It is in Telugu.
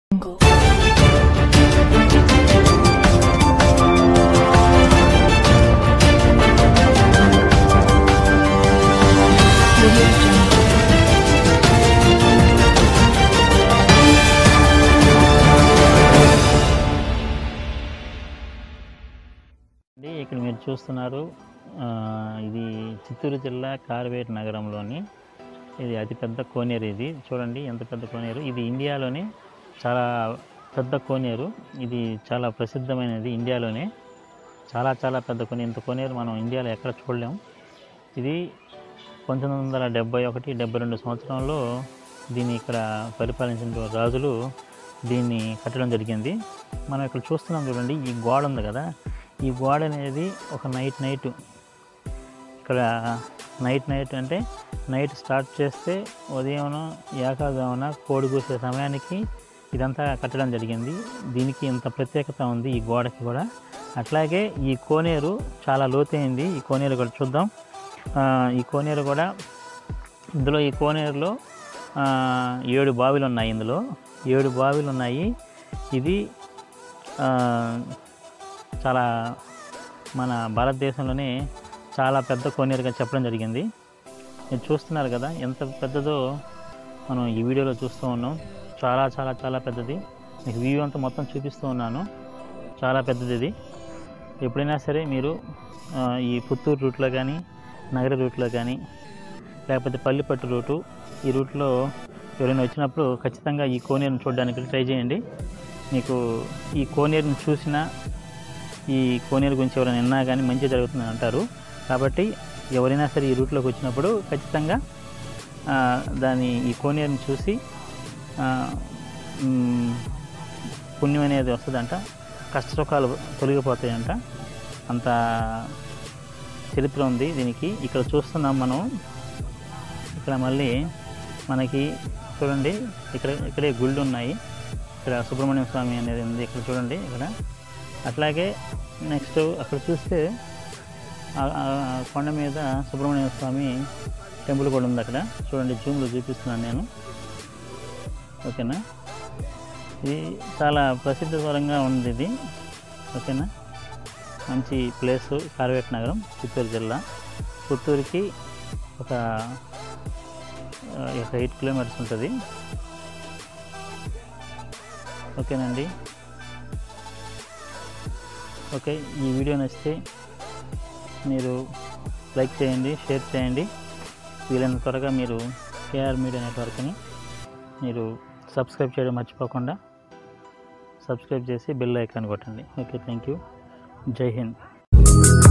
jungle. Audio jungle. అండి ఇక్కడ మీరు చూస్తున్నారు ఆ, ఇది చిత్తూరు జిల్లా కార్వేట్ నగరంలోని ఇది అతిపెద్ద కోనేరు ఇది చూడండి ఎంత పెద్ద కోనేరు ఇది ఇండియాలోనే చాలా పెద్ద కోనేరు ఇది చాలా ప్రసిద్ధమైనది ఇండియాలోనే చాలా చాలా పెద్ద కోనేరు ఇంత కోనేరు మనం ఇండియాలో ఎక్కడ చూడలేం ఇది పంతొమ్మిది వందల డెబ్బై ఒకటి డెబ్బై రెండు సంవత్సరంలో దీన్ని ఇక్కడ పరిపాలించిన రాజులు దీన్ని కట్టడం జరిగింది మనం ఇక్కడ చూస్తున్నాం చూడండి ఈ గోడ ఉంది కదా ఈ గోడ అనేది ఒక నైట్ నైట్ ఇక్కడ నైట్ నైట్ అంటే నైట్ స్టార్ట్ చేస్తే ఉదయం ఏకాజామున కోడి కూసే సమయానికి ఇదంతా కట్టడం జరిగింది దీనికి ఇంత ప్రత్యేకత ఉంది ఈ గోడకి కూడా అట్లాగే ఈ కోనేరు చాలా లోతైంది ఈ కోనేరు కూడా చూద్దాం ఆ, ఈ కోనేరు కూడా ఇందులో ఈ కోనేరులో ఆ, ఏడు బావిలు ఉన్నాయి ఇందులో ఏడు బావిలు ఉన్నాయి ఇది ఆ, చాలా మన భారతదేశంలోనే చాలా పెద్ద కోనేరుగా చెప్పడం జరిగింది మీరు చూస్తున్నారు కదా ఎంత పెద్దదో మనం ఈ వీడియోలో చూస్తూ ఉన్నాం చాలా చాలా చాలా పెద్దది మీకు వ్యూ అంతా మొత్తం చూపిస్తూ ఉన్నాను చాలా పెద్దది ఇది ఎప్పుడైనా సరే మీరు ఆ, ఈ పుత్తూరు రూట్లో కానీ నగర రూట్లో కానీ లేకపోతే పల్లిపట్టు రూటు ఈ రూట్లో ఎవరైనా వచ్చినప్పుడు ఖచ్చితంగా ఈ కోనేరుని చూడడానికి ట్రై చేయండి మీకు ఈ కోనేరుని చూసినా ఈ కోనేరు గురించి ఎవరైనా విన్నా కానీ మంచి జరుగుతుందని అంటారు కాబట్టి ఎవరైనా సరే ఈ రూట్లోకి వచ్చినప్పుడు ఖచ్చితంగా ఆ, దాని ఈ కోనేరుని చూసి ఆ, మ్, పుణ్యం అనేది వస్తుందంట కష్టసుఖాలు తొలగిపోతాయంట అంత చరిత్ర ఉంది దీనికి ఇక్కడ చూస్తున్నాం మనం ఇక్కడ మళ్ళీ మనకి చూడండి ఇక్కడ ఇక్కడే గుళ్ళు ఉన్నాయి ఇక్కడ సుబ్రహ్మణ్య స్వామి అనేది ఉంది ఇక్కడ చూడండి ఇక్కడ అట్లాగే నెక్స్ట్ అక్కడ చూస్తే ఆ- ఆ కొండ మీద సుబ్రహ్మణ్య స్వామి టెంపుల్ కూడా ఉంది అక్కడ చూడండి జూమ్లో చూపిస్తున్నాను నేను ఓకేనా ఇది చాలా ప్రసిద్ధకరంగా ఉంది ఇది ఓకేనా మంచి ప్లేసు కార్వేట్ నగరం చిత్తూరు జిల్లా పుత్తూరుకి ఒక ఆ, ఒక ఎయిట్ కిలోమీటర్స్ ఉంటుంది ఓకేనండి ఓకే ఈ వీడియో నచ్చితే మీరు లైక్ చేయండి షేర్ చేయండి వీలైనంత త్వరగా మీరు కేఆర్ మీడియా నెట్వర్క్ని మీరు సబ్స్క్రైబ్ చేయడం మర్చిపోకుండా సబ్స్క్రైబ్ చేసి బెల్ ఐకాన్ కొట్టండి ఓకే థ్యాంక్ యూ జై హింద్